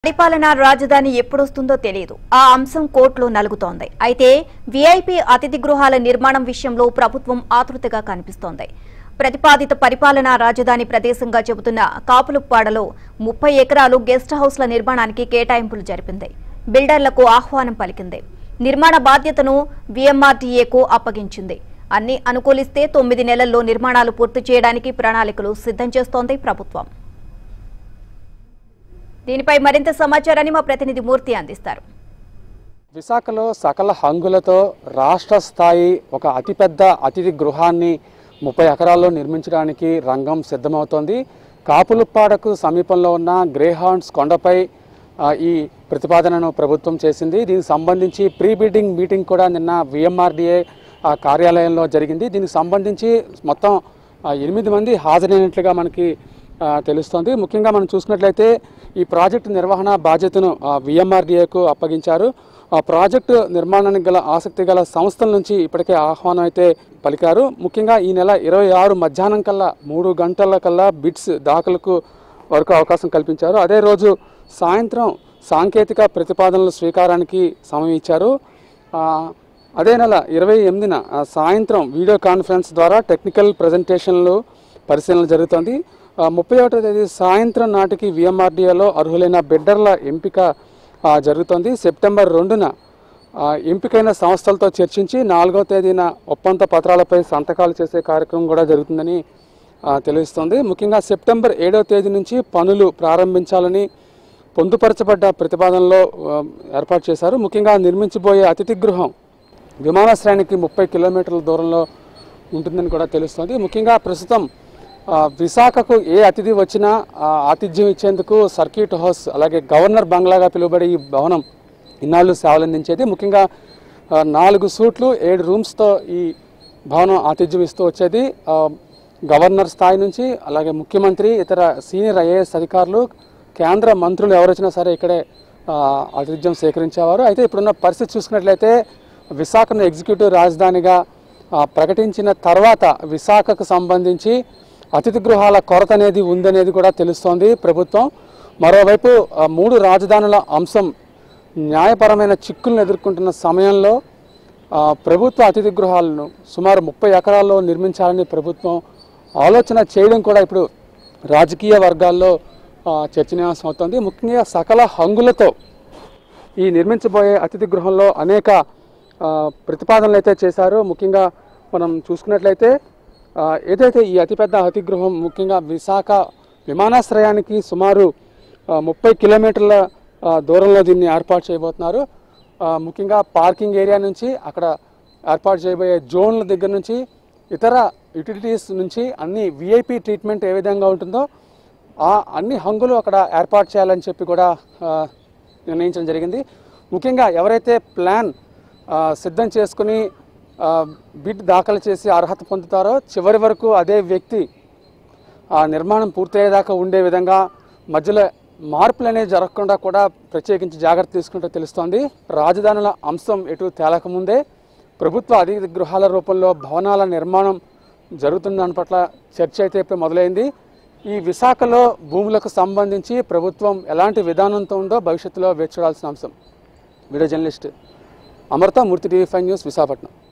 పరిపాలనా రాజధాని ఎప్పుడొస్తుందో తెలియదు ఆ అంశం కోర్టులో నలుగుతోంది అయితే వీఐపీ అతిథి గృహాల నిర్మాణం విషయంలో ప్రభుత్వం ఆతృతగా కనిపిస్తోంది ప్రతిపాదిత పరిపాలనా రాజధాని ప్రదేశంగా చెబుతున్న కాపులుప్పాడలో ముప్పై ఎకరాలు గెస్ట్ హౌస్ల నిర్మాణానికి కేటాయింపులు జరిపింది బిల్డర్లకు ఆహ్వానం పలికింది నిర్మాణ బాధ్యతను వీఎంఆర్డీఏకు అప్పగించింది అన్ని అనుకూలిస్తే తొమ్మిది నెలల్లో నిర్మాణాలు పూర్తి చేయడానికి ప్రణాళికలు సిద్ధం చేస్తోంది ప్రభుత్వం దీనిపై మరింత సమాచారాన్ని మా ప్రతినిధి మూర్తి అందిస్తారు విశాఖలో సకల హంగులతో రాష్ట్ర స్థాయి ఒక అతిపెద్ద అతిథి గృహాన్ని ముప్పై ఎకరాల్లో నిర్మించడానికి రంగం సిద్ధమవుతోంది కాపులుప్పాడకు సమీపంలో ఉన్న గ్రేహౌండ్స్ కొండపై ఆ, ఈ ప్రతిపాదనను ప్రభుత్వం చేసింది దీనికి సంబంధించి ప్రీ బిడ్డింగ్ మీటింగ్ కూడా నిన్న విఎంఆర్డిఏ కార్యాలయంలో జరిగింది దీనికి సంబంధించి మొత్తం ఆ, ఎనిమిది మంది హాజరైనట్లుగా మనకి ఆ, తెలుస్తోంది ముఖ్యంగా మనం చూసినట్లయితే ఈ ప్రాజెక్టు నిర్వహణ బాధ్యతను విఎంఆర్డీఏకు అప్పగించారు ఆ ప్రాజెక్టు నిర్మాణానికి గల ఆసక్తి గల సంస్థల నుంచి ఇప్పటికే ఆహ్వానం అయితే పలికారు ముఖ్యంగా ఈ నెల ఇరవై ఆరు మధ్యాహ్నం కల్లా మూడు గంటల కల్లా బిడ్స్ దాఖలకు వరకు అవకాశం కల్పించారు అదే రోజు సాయంత్రం సాంకేతిక ప్రతిపాదనల స్వీకారానికి సమయం ఇచ్చారు ఆ, అదే నెల ఇరవై ఎనిమిదిన ఆ, సాయంత్రం వీడియో కాన్ఫరెన్స్ ద్వారా టెక్నికల్ ప్రజెంటేషన్లు పరిశీలన జరుగుతోంది ఆ, ముప్పై ఒకటో తేదీ సాయంత్రం నాటికి విఎంఆర్డీఏలో అర్హులైన బిడ్డర్ల ఎంపిక ఆ, జరుగుతోంది సెప్టెంబర్ రెండున ఆ, ఎంపికైన సంస్థలతో చర్చించి నాలుగో తేదీన ఒప్పంద పత్రాలపై సంతకాలు చేసే కార్యక్రమం కూడా జరుగుతుందని ఆ, తెలుస్తోంది ముఖ్యంగా సెప్టెంబర్ ఏడో తేదీ నుంచి పనులు ప్రారంభించాలని పొందుపరచబడ్డ ప్రతిపాదనలో ఆ, ఏర్పాటు చేశారు ముఖ్యంగా నిర్మించబోయే అతిథి గృహం విమానాశ్రయానికి ముప్పై కిలోమీటర్ల దూరంలో ఉంటుందని కూడా తెలుస్తోంది ముఖ్యంగా ప్రస్తుతం ఆ, విశాఖకు ఏ అతిథి వచ్చినా ఆ, ఆతిథ్యం ఇచ్చేందుకు సర్క్యూట్ హౌస్ అలాగే గవర్నర్ బంగ్లాగా పిలువబడే ఈ భవనం ఇన్నాళ్ళు సేవలందించేది ముఖ్యంగా ఆ, నాలుగు సూట్లు ఏడు రూమ్స్తో ఈ భవనం ఆతిథ్యం ఇస్తూ వచ్చేది ఆ, గవర్నర్ స్థాయి నుంచి అలాగే ముఖ్యమంత్రి ఇతర సీనియర్ ఐఏఎస్ అధికారులు కేంద్ర మంత్రులు ఎవరొచ్చినా సరే ఇక్కడే ఆ, ఆతిథ్యం సేకరించేవారు అయితే ఇప్పుడున్న పరిస్థితి చూసుకున్నట్లయితే విశాఖను ఎగ్జిక్యూటివ్ రాజధానిగా ఆ, ప్రకటించిన తర్వాత విశాఖకు సంబంధించి అతిథి గృహాల కొరత అనేది ఉందనేది కూడా తెలుస్తోంది ప్రభుత్వం మరోవైపు ఆ, మూడు రాజధానుల అంశం న్యాయపరమైన చిక్కులను ఎదుర్కొంటున్న సమయంలో ఆ, ప్రభుత్వ అతిథి గృహాలను సుమారు ముప్పై ఎకరాల్లో నిర్మించాలని ప్రభుత్వం ఆలోచన చేయడం కూడా ఇప్పుడు రాజకీయ వర్గాల్లో ఆ, చర్చనీయాంశం అవుతుంది ముఖ్యంగా సకల హంగులతో ఈ నిర్మించబోయే అతిథి గృహంలో అనేక ఆ, ప్రతిపాదనలు అయితే చేశారు ముఖ్యంగా మనం చూసుకున్నట్లయితే ఆ, ఏదైతే ఈ అతిపెద్ద అతిథి గృహం ముఖ్యంగా విశాఖ విమానాశ్రయానికి సుమారు ఆ, ముప్పై కిలోమీటర్ల ఆ, దూరంలో దీన్ని ఏర్పాటు చేయబోతున్నారు ఆ, ముఖ్యంగా పార్కింగ్ ఏరియా నుంచి అక్కడ ఏర్పాటు చేయబోయే జోన్ల దగ్గర నుంచి ఇతర యూటిలిటీస్ నుంచి అన్ని విఐపి ట్రీట్మెంట్ ఏ విధంగా ఉంటుందో ఆ అన్ని హంగులు అక్కడ ఏర్పాటు చేయాలని చెప్పి కూడా ఆ, నిర్ణయించడం జరిగింది ముఖ్యంగా ఎవరైతే ప్లాన్ ఆ, సిద్ధం చేసుకుని ఆ, బిడ్ దాఖలు చేసి అర్హత పొందుతారో చివరి వరకు అదే వ్యక్తి ఆ నిర్మాణం పూర్తయ్యేదాకా ఉండే విధంగా మధ్యలో మార్పులు అనేవి జరగకుండా కూడా ప్రత్యేకించి జాగ్రత్త తీసుకుంటే తెలుస్తోంది రాజధానుల అంశం ఎటు తేలకముందే ప్రభుత్వ అధిక గృహాల రూపంలో భవనాల నిర్మాణం జరుగుతున్న దాని పట్ల చర్చ అయితే ఇప్పుడు మొదలైంది ఈ విశాఖలో భూములకు సంబంధించి ప్రభుత్వం ఎలాంటి విధానంతో ఉందో భవిష్యత్తులో వేచి చూడాల్సిన అంశం video journalist Amrutha Murthy TV five news Visakhapatnam